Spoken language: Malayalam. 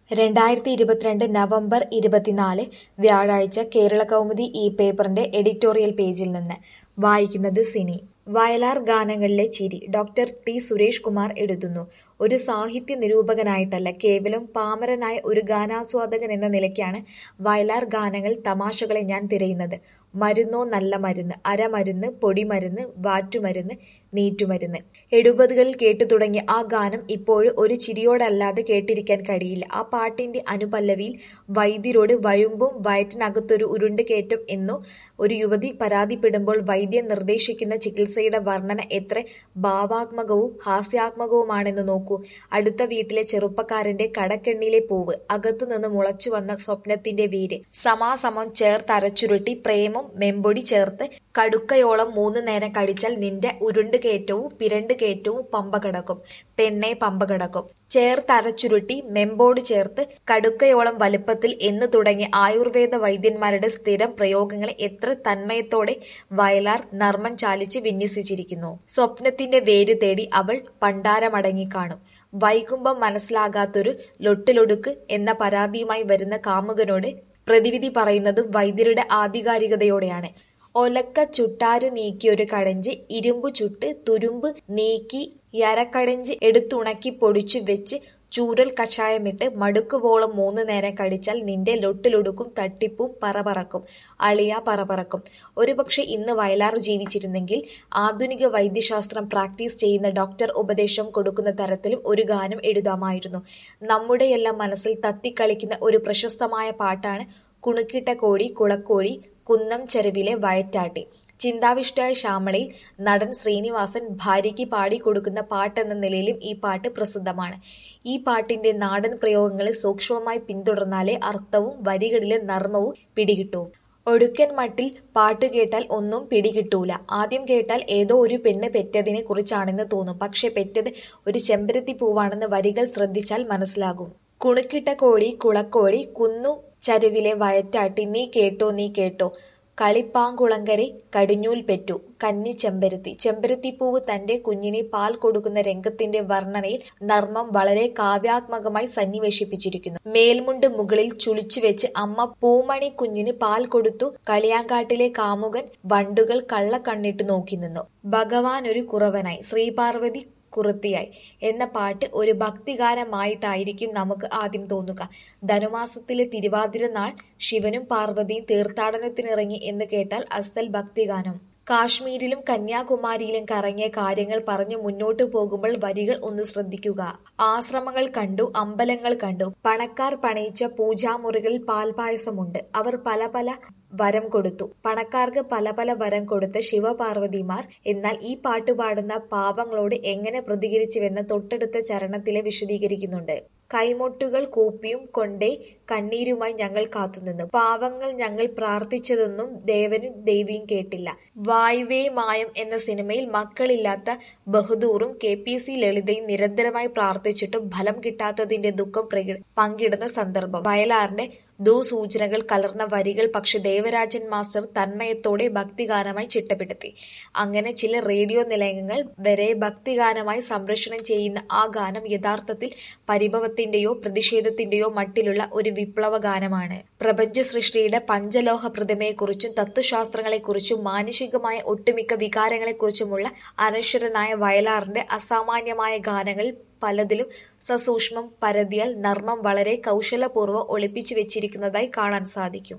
രണ്ടായിരത്തി ഇരുപത്തിരണ്ട് നവംബർ ഇരുപത്തിനാല് വ്യാഴാഴ്ച കേരളകൗമുദി ഈ പേപ്പറിന്റെ എഡിറ്റോറിയൽ പേജിൽ നിന്ന് വായിക്കുന്നത് സിനി വയലാർ ഗാനങ്ങളിലെ ചിരി ഡോക്ടർ ടി സുരേഷ് കുമാർ എഴുതുന്നു ഒരു സാഹിത്യ നിരൂപകനായിട്ടല്ല കേവലം പാമരനായ ഒരു ഗാനാസ്വാദകൻ എന്ന നിലയ്ക്കാണ് വയലാർ ഗാനങ്ങൾ തമാശകളെ ഞാൻ തിരയുന്നത് മരുന്നോ നല്ല മരുന്ന് അരമരുന്ന് പൊടിമരുന്ന് വാറ്റുമരുന്ന് നീറ്റുമരുന്ന് എഴുപതുകളിൽ കേട്ടു തുടങ്ങിയ ആ ഗാനം ഇപ്പോഴും ഒരു ചിരിയോടല്ലാതെ കേട്ടിരിക്കാൻ കഴിയില്ല ആ പാട്ടിന്റെ അനുപല്ലവിയിൽ വൈദ്യരോട് വഴുമ്പും വയറ്റിനകത്തൊരു ഉരുണ്ട് കയറ്റം എന്നോ ഒരു യുവതി പരാതിപ്പെടുമ്പോൾ വൈദ്യൻ നിർദ്ദേശിക്കുന്ന ചികിത്സയുടെ വർണ്ണന എത്ര ഭാവാത്മകവും ഹാസ്യാത്മകവുമാണെന്ന് നോക്കൂ അടുത്ത വീട്ടിലെ ചെറുപ്പക്കാരന്റെ കടക്കെണ്ണിലെ പൂവ് അകത്തുനിന്ന് മുളച്ചു വന്ന സ്വപ്നത്തിന്റെ വേര് സമാസമം ചേർത്തരച്ചുരുട്ടി പ്രേമം മെമ്പൊടി ചേർത്ത് കടുക്കയോളം മൂന്ന് നേരം കഴിച്ചാൽ നിന്റെ ഉരുണ്ട് കയറ്റവും പിരണ്ട് കയറ്റവും പമ്പ കിടക്കും പെണ്ണെ പമ്പ കിടക്കും ചേർത്തരച്ചുരുട്ടി മെമ്പോട് ചേർത്ത് കടുക്കയോളം വലുപ്പത്തിൽ എന്ന് തുടങ്ങിയ ആയുർവേദ വൈദ്യന്മാരുടെ സ്ഥിരം പ്രയോഗങ്ങളെ എത്ര തന്മയത്തോടെ വയലാർ നർമ്മം ചാലിച്ച് വിന്യസിച്ചിരിക്കുന്നു സ്വപ്നത്തിന്റെ വേര് തേടി അവൾ പണ്ടാരമടങ്ങി കാണും വൈകുമ്പം മനസ്സിലാകാത്തൊരു ലൊട്ടിലൊടുക്ക് എന്ന പരാതിയുമായി വരുന്ന കാമുകനോട് പ്രതിവിധി പറയുന്നതും വൈദ്യരുടെ ആധികാരികതയോടെയാണ് ഒലക്ക ചുട്ടാര് നീക്കി ഒരു കടഞ്ച് ഇരുമ്പു ചുട്ട് തുരുമ്പ് നീക്കി യരക്കടഞ്ച് എടുത്തുണക്കി പൊടിച്ചു വെച്ച് ചൂരൽ കഷായമിട്ട് മടുക്കുവോളം മൂന്ന് നേരം കടിച്ചാൽ നിന്റെ ലൊട്ടിലൊടുക്കും തട്ടിപ്പും പറപറക്കും അളിയ പറപറക്കും ഒരുപക്ഷെ ഇന്ന് വയലാർ ജീവിച്ചിരുന്നെങ്കിൽ ആധുനിക വൈദ്യശാസ്ത്രം പ്രാക്ടീസ് ചെയ്യുന്ന ഡോക്ടർ ഉപദേശം കൊടുക്കുന്ന തരത്തിലും ഒരു ഗാനം എഴുതാമായിരുന്നു നമ്മുടെയെല്ലാം മനസ്സിൽ തത്തിക്കളിക്കുന്ന ഒരു പ്രശസ്തമായ പാട്ടാണ് കുണുക്കിട്ട കോടി കുളക്കോടി കുന്നം ചെരുവിലെ വയറ്റാട്ടി ചിന്താവിഷ്ടയായ ശ്യാമളയിൽ നടൻ ശ്രീനിവാസൻ ഭാര്യയ്ക്ക് പാടിക്കൊടുക്കുന്ന പാട്ടെന്ന നിലയിലും ഈ പാട്ട് പ്രസിദ്ധമാണ് ഈ പാട്ടിന്റെ നാടൻ പ്രയോഗങ്ങളെ സൂക്ഷ്മമായി പിന്തുടർന്നാലേ അർത്ഥവും വരികളിലെ നർമ്മവും പിടികിട്ടൂ ഒടുക്കൻ മട്ടിൽ പാട്ട് കേട്ടാൽ ഒന്നും പിടികിട്ടൂല ആദ്യം കേട്ടാൽ ഏതോ ഒരു പെണ്ണ് പെറ്റതിനെ കുറിച്ചാണെന്ന് തോന്നും പക്ഷെ പെറ്റത് ഒരു ചെമ്പരത്തി പൂവാണെന്ന് വരികൾ ശ്രദ്ധിച്ചാൽ മനസ്സിലാകും കുണുക്കിട്ട കോഴി കുളക്കോഴി കുന്നു ചരുവിലെ വയറ്റാട്ടി നീ കേട്ടോ നീ കേട്ടോ കളിപ്പാങ്കുളങ്കരെ കടിഞ്ഞൂൽ പെറ്റു കന്നി ചെമ്പരത്തി ചെമ്പരത്തിപ്പൂവ് തന്റെ കുഞ്ഞിനെ പാൽ കൊടുക്കുന്ന രംഗത്തിന്റെ വർണ്ണനയിൽ നർമ്മം വളരെ കാവ്യാത്മകമായി സന്നിവേശിപ്പിച്ചിരിക്കുന്നു മേൽമുണ്ട് മുകളിൽ ചുളിച്ചു വെച്ച് അമ്മ പൂമണി കുഞ്ഞിന് പാൽ കൊടുത്തു കളിയാങ്കാട്ടിലെ കാമുകൻ വണ്ടുകൾ കള്ളക്കണ്ണിട്ട് നോക്കി നിന്നു ഭഗവാൻ ഒരു കുറവനായി ശ്രീപാർവതി കുറത്തിയായി എന്ന പാട്ട് ഒരു ഭക്തിഗാനമായിട്ടായിരിക്കും നമുക്ക് ആദ്യം തോന്നുക ധനുമാസത്തിലെ തിരുവാതിര നാൾ ശിവനും പാർവതിയും തീർത്ഥാടനത്തിനിറങ്ങി എന്ന് കേട്ടാൽ അസൽ ഭക്തിഗാനം കാശ്മീരിലും കന്യാകുമാരിയിലും കറങ്ങിയ കാര്യങ്ങൾ പറഞ്ഞു മുന്നോട്ടു പോകുമ്പോൾ വരികൾ ഒന്ന് ശ്രദ്ധിക്കുക ആശ്രമങ്ങൾ കണ്ടു അമ്പലങ്ങൾ കണ്ടു പണക്കാർ പണയിച്ച പൂജാമുറികളിൽ പാൽപായസമുണ്ട് അവർ പല പല വരം കൊടുത്തു പണക്കാർക്ക് പല പല വരം കൊടുത്ത ശിവപാർവതിമാർ എന്നാൽ ഈ പാട്ട് പാടുന്ന പാവങ്ങളോട് എങ്ങനെ പ്രതികരിച്ചുവെന്ന് തൊട്ടടുത്ത ചരണത്തിലെ വിശദീകരിക്കുന്നുണ്ട് കൈമൊട്ടുകൾ കൂപ്പിയും കൊണ്ടേ കണ്ണീരുമായി ഞങ്ങൾ കാത്തുനിന്നു പാവങ്ങൾ ഞങ്ങൾ പ്രാർത്ഥിച്ചതൊന്നും ദേവനും ദേവിയും കേട്ടില്ല വായുവേ മായം എന്ന സിനിമയിൽ മക്കളില്ലാത്ത ബഹദൂറും കെ പി സി ലളിതയും നിരന്തരമായി പ്രാർത്ഥിച്ചിട്ടും ഫലം കിട്ടാത്തതിന്റെ ദുഃഖം പങ്കിടുന്ന സന്ദർഭം വയലാറിന്റെ ദുസൂചനകൾ കലർന്ന വരികൾ പക്ഷെ ദേവരാജൻ മാസ്റ്റർ തന്മയത്തോടെ ഭക്തിഗാനമായി ചിട്ടപ്പെടുത്തി അങ്ങനെ ചില റേഡിയോ നിലയങ്ങൾ വരെ ഭക്തിഗാനമായി സംപ്രേഷണം ചെയ്യുന്ന ആ ഗാനം യഥാർത്ഥത്തിൽ പരിഭവത്തിന്റെയോ പ്രതിഷേധത്തിന്റെയോ മട്ടിലുള്ള ഒരു വിപ്ലവ ഗാനമാണ് പ്രപഞ്ച സൃഷ്ടിയുടെ പഞ്ചലോഹ പ്രതിമയെക്കുറിച്ചും തത്വശാസ്ത്രങ്ങളെക്കുറിച്ചും മാനുഷികമായ ഒട്ടുമിക്ക വികാരങ്ങളെക്കുറിച്ചുമുള്ള അനശ്വരനായ വയലാറിന്റെ അസാമാന്യമായ ഗാനങ്ങൾ പലതിലും സസൂക്ഷ്മം പരതിയാൽ നർമ്മം വളരെ കൗശലപൂർവ്വം ഒളിപ്പിച്ചു വെച്ചിരിക്കുന്നതായി കാണാൻ സാധിക്കും